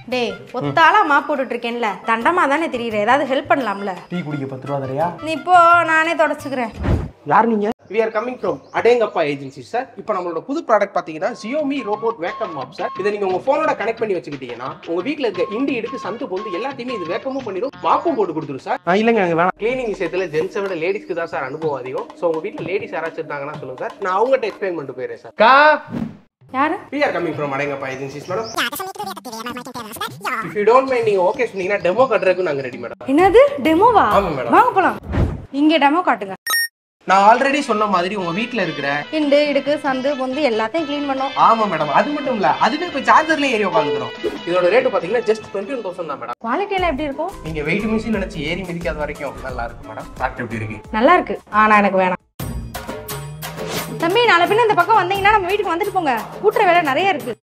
டேய் ஒத்தாளா மாப் போட்டுட்டு இருக்கேன்ல தண்டமா தானே தெரியுற ஏதாவது ஹெல்ப் பண்ணலாம்ல டீ குடிக்க பத்து ரூபா தரையா நீ இப்போ நானே தொடச்சுக்கிறேன் யார் நீங்க we are coming from Adengappa agency sir இப்போ நம்மளோட புது ப்ராடக்ட் பார்த்தீங்கன்னா Xiaomi robot vacuum mop sir இதை நீங்க உங்க போனோட கனெக்ட் பண்ணி வச்சுக்கிட்டீங்கன்னா உங்க வீட்ல இருக்க இண்டி எடுத்து சந்து பொந்து எல்லாத்தையுமே இது வேக்கமும் பண்ணிடும் மாப்பும் போட்டு கொடுத்துரும் சார் ஆ இல்லைங்க அங்கே வேணாம் கிளீனிங் விஷயத்துல ஜென்ஸை விட லேடிஸ்க்கு தான் சார் அனுபவம் அதிகம் ஸோ உங்க வீட்ல லேடிஸ் யாராச்சும் இருந்தாங்கன்னா சொல்லுங்க சார் நான் அவங்ககிட்ட எக்ஸ்பிளைன் பண்ணிட்டு போயிடுறேன் சார் கா யாரு we are coming from Adengappa agencies madam if you don't mind நீங்க ஓகே சொன்னீங்கன்னா டெமோ கட்டுறதுக்கு நாங்க ரெடி மேடம் என்னது டெமோவா ஆமா மேடம் வாங்க போலாம் இங்க டெமோ காட்டுங்க நான் ஆல்ரெடி சொன்ன மாதிரி உங்க வீட்ல இருக்கிற இண்டு இடுக்கு சந்து பொந்து எல்லாத்தையும் க்ளீன் பண்ணோம் ஆமா மேடம் அது மட்டும் இல்ல அதுவே இப்போ சார்ஜர்ல ஏறி உட்காந்துக்கிறோம் இதோட ரேட் பாத்தீங்கன்னா ஜஸ்ட் டுவெண்ட்டி ஒன் தௌசண்ட் தான் மேடம் குவாலிட்டி எல்லாம் எப்படி இருக்கும் நீங்க வெயிட் மிஷின் நினைச்சு ஏறி மிதிக்காத வரைக்கும் நல்லா இருக்கு மேடம் ப்ராடக்ட் எப்படி இருக்கு நல்லா இருக்கு ஆனா எனக்கு வேணாம் தம்பி நாளை பின்ன இந்த பக்கம் வந்தீங்கன்னா நம்ம வீட்டுக்கு வந்துட்டு போங்க கூட்டுற வேலை நிறைய இருக்கு